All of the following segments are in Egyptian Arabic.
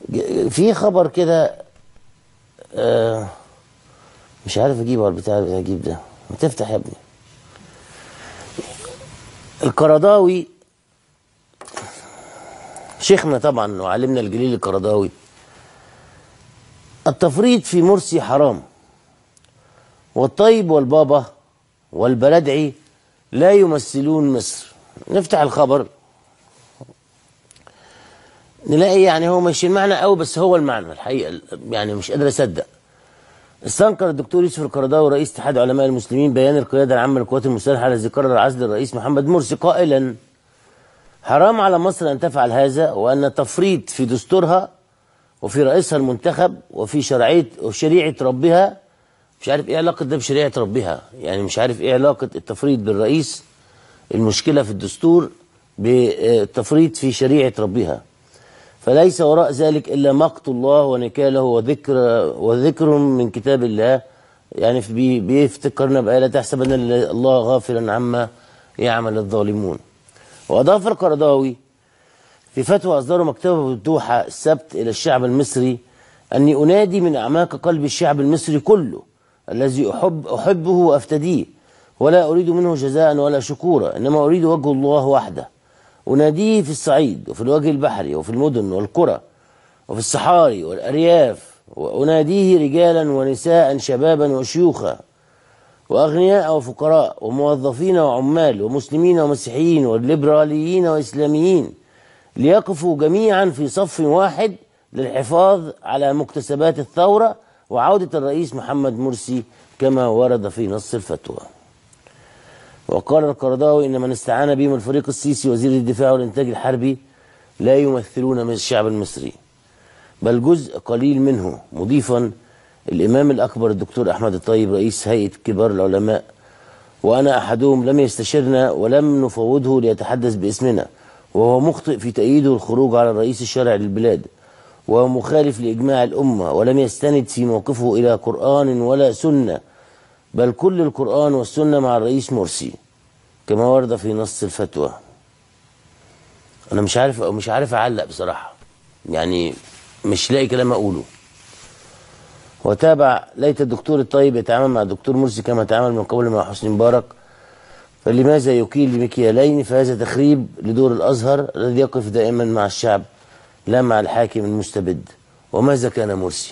ج- في خبر كده آه مش عارف اجيبه على البتاع اللي اجيب ده ما تفتح يا ابني القرضاوي شيخنا طبعا وعلمنا الجليل القرضاوي التفريط في مرسي حرام والطيب والبابا والبلدعي لا يمثلون مصر نفتح الخبر نلاقي يعني هو مش المعنى قوي بس هو المعنى الحقيقه يعني مش قادر اصدق استنكر الدكتور يوسف القرضاوي رئيس اتحاد علماء المسلمين بيان القياده العامه للقوات المسلحه الذي قرر عزل الرئيس محمد مرسي قائلا حرام على مصر ان تفعل هذا وان التفريط في دستورها وفي رئيسها المنتخب وفي شرعيه وشريعه ربها مش عارف ايه علاقه ده بشريعه ربها يعني مش عارف ايه علاقه التفريط بالرئيس المشكله في الدستور بالتفريط في شريعه ربها فليس وراء ذلك الا مقت الله ونكاله وذكر وذكر من كتاب الله يعني في- بي- بيفتكرنا بآية لا تحسبن الله غافلا عما يعمل الظالمون وأضاف القرضاوي في فتوى أصدره مكتبه بالدوحة السبت إلى الشعب المصري أني أنادي من أعماق قلب الشعب المصري كله الذي أحب أحبه وأفتديه ولا أريد منه جزاء ولا شكورا إنما أريد وجه الله وحده أناديه في الصعيد وفي الوجه البحري وفي المدن والقرى وفي الصحاري والأرياف وأناديه رجالا ونساء شبابا وشيوخا وأغنياء وفقراء وموظفين وعمال ومسلمين ومسيحيين والليبراليين وإسلاميين ليقفوا جميعا في صف واحد للحفاظ على مكتسبات الثورة وعودة الرئيس محمد مرسي كما ورد في نص الفتوى وقال القرضاوي إن من استعان بهم الفريق السيسي وزير الدفاع والإنتاج الحربي لا يمثلون من الشعب المصري بل جزء قليل منه مضيفا الإمام الأكبر الدكتور أحمد الطيب رئيس هيئة كبار العلماء وأنا أحدهم لم يستشرنا ولم نفوضه ليتحدث باسمنا وهو مخطئ في تأييده الخروج على الرئيس الشرعي للبلاد وهو مخالف لإجماع الأمة ولم يستند في موقفه إلى قرآن ولا سنة بل كل القرآن والسنة مع الرئيس مرسي كما ورد في نص الفتوى أنا مش عارف أو مش عارف أعلق بصراحة يعني مش لاقي كلام أقوله وتابع ليت الدكتور الطيب يتعامل مع الدكتور مرسي كما تعامل من قبل مع حسني مبارك فلماذا يكيل بمكيالين فهذا تخريب لدور الأزهر الذي يقف دائما مع الشعب لا مع الحاكم المستبد وماذا كان مرسي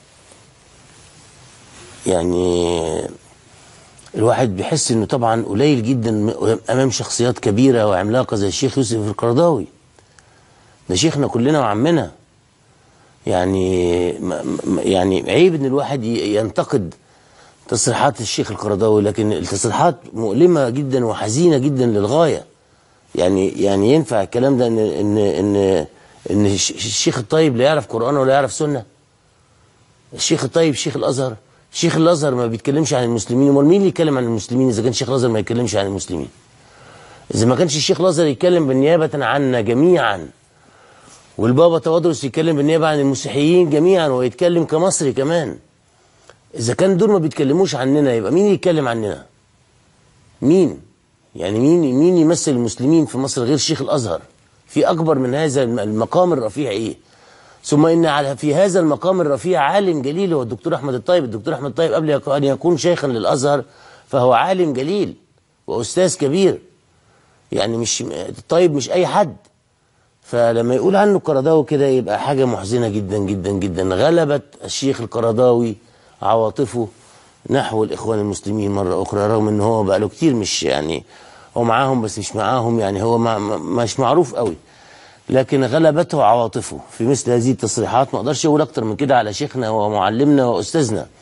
يعني الواحد بيحس انه طبعا قليل جدا امام شخصيات كبيره وعملاقه زي الشيخ يوسف القرضاوي ده شيخنا كلنا وعمنا يعني ما- ما- يعني عيب ان الواحد ي- ينتقد تصريحات الشيخ القرضاوي لكن التصريحات مؤلمه جدا وحزينه جدا للغايه يعني يعني ينفع الكلام ده ان ان ان ان الش- الشيخ الطيب لا يعرف قران ولا يعرف سنه الشيخ الطيب شيخ الازهر شيخ الازهر ما بيتكلمش عن المسلمين امال مين اللي يتكلم عن المسلمين اذا كان شيخ الازهر ما يتكلمش عن المسلمين اذا ما كانش الشيخ الازهر يتكلم بالنيابه عنا جميعا والبابا تودرس يتكلم بالنيابه عن المسيحيين جميعا ويتكلم كمصري كمان اذا كان دول ما بيتكلموش عننا يبقى مين يتكلم عننا مين يعني مين مين يمثل المسلمين في مصر غير شيخ الازهر في اكبر من هذا الم- المقام الرفيع ايه ثم ان على في هذا المقام الرفيع عالم جليل هو الدكتور احمد الطيب الدكتور احمد الطيب قبل يك- ان يكون شيخا للازهر فهو عالم جليل واستاذ كبير يعني مش الطيب مش اي حد فلما يقول عنه القرضاوي كده يبقى حاجة محزنة جدا جدا جدا غلبت الشيخ القرضاوي عواطفه نحو الإخوان المسلمين مرة أخرى رغم إن هو بقى له كتير مش يعني هو معاهم بس مش معاهم يعني هو ما ما- مش معروف قوي لكن غلبته عواطفه في مثل هذه التصريحات ما اقدرش اقول اكتر من كده على شيخنا ومعلمنا واستاذنا